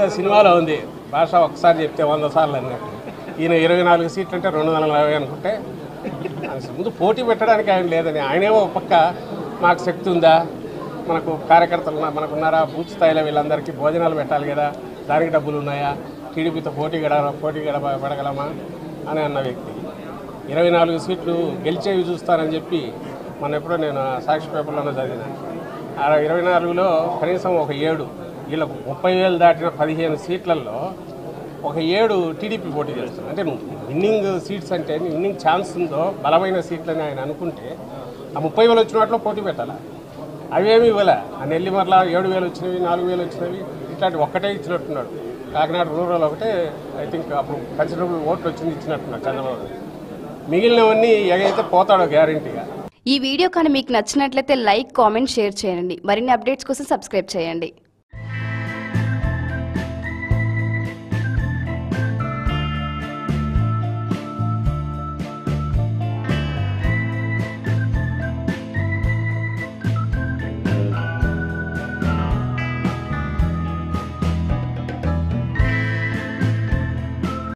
ఏదో సినిమాలో ఉంది భాష ఒకసారి చెప్తే వంద సార్లు అన్నట్టు ఈయన ఇరవై నాలుగు సీట్లు అంటే రెండు వందల నలభై అనుకుంటే అసలు ముందు పోటీ పెట్టడానికి ఆయన లేదని ఆయనేమో ఒక పక్క మాకు శక్తి ఉందా మనకు కార్యకర్తలు ఉన్నా- మనకు ఉన్నారా బూత్ స్థాయిలో వీళ్ళందరికీ భోజనాలు పెట్టాలి కదా దానికి డబ్బులు ఉన్నాయా టీడీపీతో పోటీ గడ పోటీ గడ పడగలమా అని అన్న వ్యక్తి ఇరవై నాలుగు సీట్లు గెలిచేవి చూస్తానని చెప్పి మొన్న ఎప్పుడో నేను సాక్షి పేపర్లోనే చదివినాను ఆ ఇరవై నాలుగులో కనీసం ఒక ఏడు వీళ్ళకు ముప్పై వేలు దాటిన పదిహేను సీట్లలో ఒక ఏడు టీడీపీ పోటీ చేస్తుంది అంటే విన్నింగ్ సీట్స్ అంటే విన్నింగ్ ఛాన్స్ ఉందో బలమైన సీట్లని ఆయన అనుకుంటే ఆ ముప్పై వేలు వచ్చిన వాటిలో పోటీ పెట్టాలా అవేమి ఇవ్వలే ఆ నెల్లిమర్ల ఏడు వేలు వచ్చినవి నాలుగు వేలు వచ్చినవి ఇట్లాంటి ఒక్కటే ఇచ్చినట్టున్నాడు కాకినాడ రూరల్ ఒకటే ఐ థింక్ అప్పుడు కన్సిడరబుల్ ఓట్లు వచ్చింది ఇచ్చినట్టున్నాడు చంద్రబాబు నాయుడు. మిగిలినవన్నీ ఎగైతే పోతాడో గ్యారంటీగా ఈ వీడియో కానీ మీకు నచ్చినట్లయితే లైక్ కామెంట్ షేర్ చేయండి మరిన్ని అప్డేట్స్ కోసం సబ్స్క్రైబ్ చేయండి